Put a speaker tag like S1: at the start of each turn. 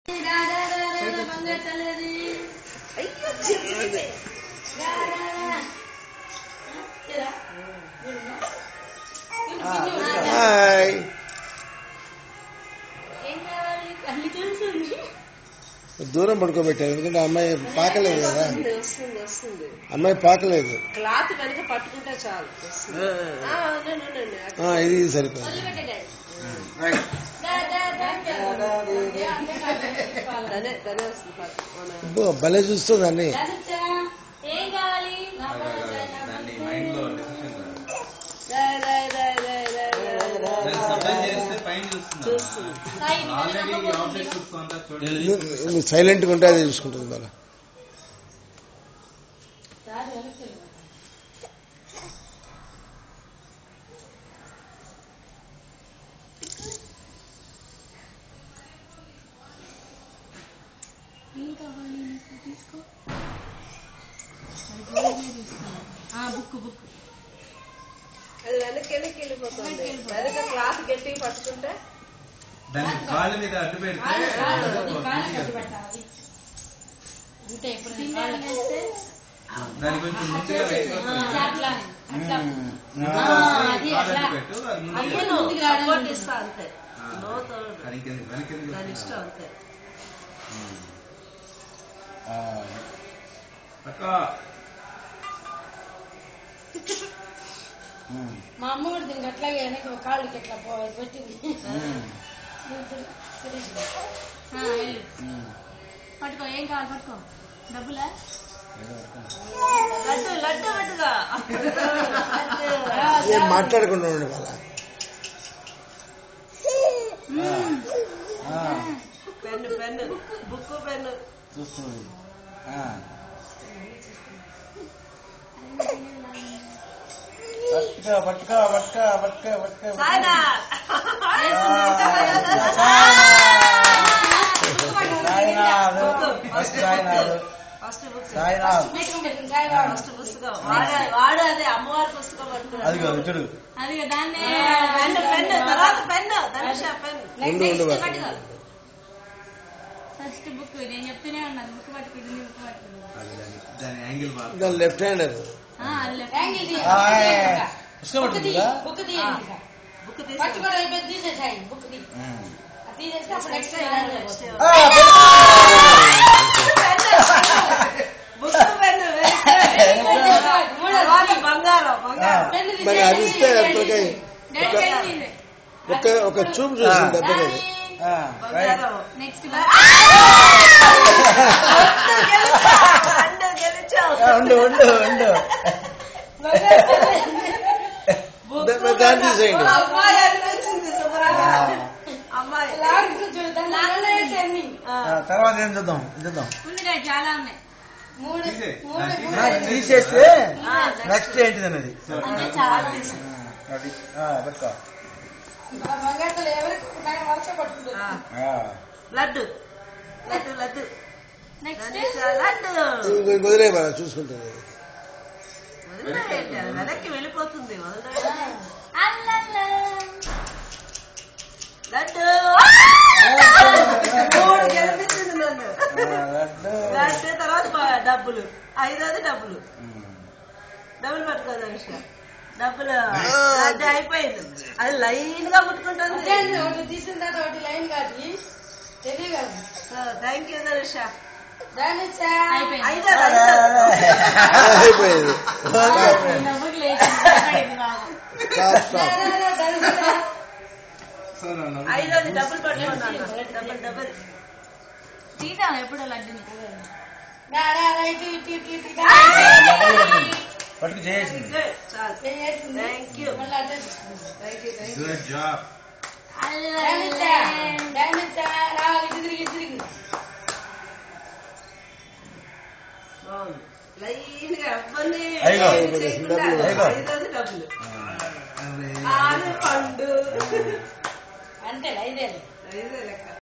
S1: Hi
S2: ఏం కావాలి కళ్ళు చూస్తుంది
S1: దూరం పడుకోబెట్టారు ఎందుకంటే అమ్మాయి పాకలేదు కదా
S3: వస్తుంది వస్తుంది వస్తుంది
S1: అమ్మాయి పాకలేదు
S3: క్లాత్ వెనక పట్టుకుంటే చాలు వస్తుంది. ఆ, no, no, no, no.
S1: ఆ, ఇది ఇది సరిపోయింది
S2: వదిలిపెట్టేది
S3: దనే దనే వస్తుంది పాట. మన
S1: అబ్బో, భలే చూస్తుంది అన్ని
S2: ఏం కావాలి
S4: దాన్ని మైండ్ లో డిసిషన్
S3: రాయ్, రాయ్, రాయ్, రాయ్, రాయ్, రాయ్, రాయ్.
S4: దాన్ని సబ్మిట్ చేస్తే పైన చూస్తున్నా
S3: చూస్తుంది.
S2: సాయి, నీ మీద
S4: ఆల్రెడీ
S2: నమ్మకం ఉంది.
S4: ఆబ్జెక్ట్ చూసుకుంటా చూడండి
S1: నువ్వు సైలెంట్ గా ఉంటే అది చూసుకుంటుంది బాగా
S2: ఏం కావాలి నీకు తీసుకో అది గోల్డ్నే తీసుకున్నా. ఆ బుక్ బుక్
S3: అది వెనక్కి వెనక్కి వెళ్ళిపోతుంది వెనక క్లాత్ గట్టిగా పట్టుకుంటే
S4: దాన్ని కాళ్ళ మీద అడ్డు పెడితే
S2: అంటే ఇప్పుడు నేను కాళ్ళు వేస్తే
S4: దాని కొంచెం ముందుగా వెళ్ళిపోతుంది.
S2: అట్లా అట్లా
S4: ముందుగా
S2: ఆ,
S4: వచ్చి
S2: అది
S4: కాళ్ళు
S2: అట్లా.
S4: అడ్డు పెట్టు అది ముందుకు
S2: అయ్యో,
S4: వెళ్ళు.
S2: ముందుకు రావడం
S3: సపోర్ట్
S2: ఉంటుంది.
S3: ఇస్తా అంతే
S4: ఆ.
S3: నో థర్డ్
S4: అది ఇంకెందుకు? వెనకెందుకు
S3: దాని
S4: వెళ్తున్నావు?
S3: ఇష్టం అంతే
S4: పట్టుకో.
S2: మా అమ్మ కూడా దీనికి అట్లాగే వెనక కాళ్ళకి ఇట్లా పో- పెట్టింది ఆ, వెళ్ళు. పట్టుకో ఏం కావాలి పట్టుకో డబ్బులా
S3: లడ్డు లడ్డు పట్టుగా
S1: ఏం మాట్లాడకుండా ఉండండి వాళ్ళ
S3: పెన్ను పెన్ను బుక్ పెన్ను
S5: చూస్తుంది పట్టుకో పట్టుకో పట్టుకో పట్టుకో పట్టుకో
S3: సాయినా
S5: Sainath first Sainath
S3: first book
S5: Sainath
S3: first పుస్తకం వాడు వాడు అదే అమ్మవారి పుస్తకం పట్టుకున్నాడు
S5: అదిగో ఇటుడు
S2: అది దాన్ని
S3: పెన్ను పెన్ను తర్వాత పెన్ను ధనుష పెన్ను
S1: ఉండు ఉండు బాగా
S2: ఫస్ట్ బుక్ నేను చెప్తూనే ఉన్నాను బుక్ పట్టుకుంటుంది బుక్ పట్టుకుంటుంది
S4: అది దాని- దాని యాంగిల్ బాగా
S1: దాని లెఫ్ట్ హ్యాండ్ అది
S2: ఆ, అది left.
S5: పుస్తకం పట్టుకుందా
S2: బుక్ తీయండి ఇక.
S3: బుక్
S2: పట్టుకోవడం అయిపోయింది తీసేసాయి బుక్ తీ అది తీసేస్తే అప్పుడు నెక్స్ట్
S3: తీసి
S5: ఆ,
S3: బుక్ పెన్ను తర్వాత బంగారం బంగారం
S1: మరి అది ఇస్తే ఎంతకై ఒక ఒక చూపు చూసింది దెబ్బకి
S5: ఆ, రైట్
S3: బంగారం
S2: నెక్స్ట్
S3: రెండు గెలిచావు
S5: ఆ, ఉండు ఉండు ఉండు
S1: దా- దాన్ని తీసేయండి
S3: అమ్మాయి అనిపించింది
S5: ఆ,
S3: శుభ్రంగా అమ్మాయి ఆ.
S5: ఆ, తర్వాత ఏం చూద్దాం చూద్దాం
S2: ఉన్నాయి చాలా ఉన్నాయి మూడు
S4: తీసే.
S2: మూడు
S4: దాన్ని
S2: మూడు.
S4: తీసే.
S5: తీసేస్తే
S3: ఆ,
S5: నెక్స్ట్ ఏంటిది అన్నది
S2: అంటే చాలా
S5: అది ఆ, పట్టుకో
S3: ఆ.
S5: ఆ,
S3: లడ్డు లడ్డు లడ్డు
S2: నెక్స్ట్
S3: ధనుష లడ్డు
S1: ఇంకొక వదిలే బాగా చూసుకుంటుంది
S3: వదిలేయండి అది వెనక్కి వెళ్ళిపోతుంది వదిలేయండి లడ్డు మూడు గెలిపించింది నన్ను
S5: ఆ, లడ్డు
S3: లడ్డు తర్వాత బ- డబ్బులు ఐదోది డబ్బులు
S5: ఉమ్.
S3: డబ్బులు పట్టుకో ధనుష డబ్బులు లడ్డు అయిపోయింది అది లైన్ గా పుట్టుకుంటుంది
S2: ఒకటి తీసిన తర్వాత ఒకటి లైన్ కాదు తెలియగలదు
S3: థ్యాంక్ యూ ధనుష
S2: అయిపోయింది
S3: ఐదోది ఐదోది
S1: అయిపోయింది
S2: నవ్వుకు లేచింది
S1: స్టాప్ స్టాప్
S4: సో నన్ను
S3: ఐదోది డబ్బులు పట్టుకున్నాను డబ్బులు డబ్బులు
S2: తీద్దాం ఎప్పుడో లడ్డుని
S5: పట్టుకు చేసింది
S3: Good. చాలు thank you thank you thank you
S4: good job
S3: బాగుంది లైన్ గా ఎవ్వరిని
S5: అయ్యో.
S3: చేయకుండా
S5: అయ్యో.
S3: ఐదోది డబ్బులు ఆరు పండు
S2: అంతే ఐదే
S3: ఐదే లెక్క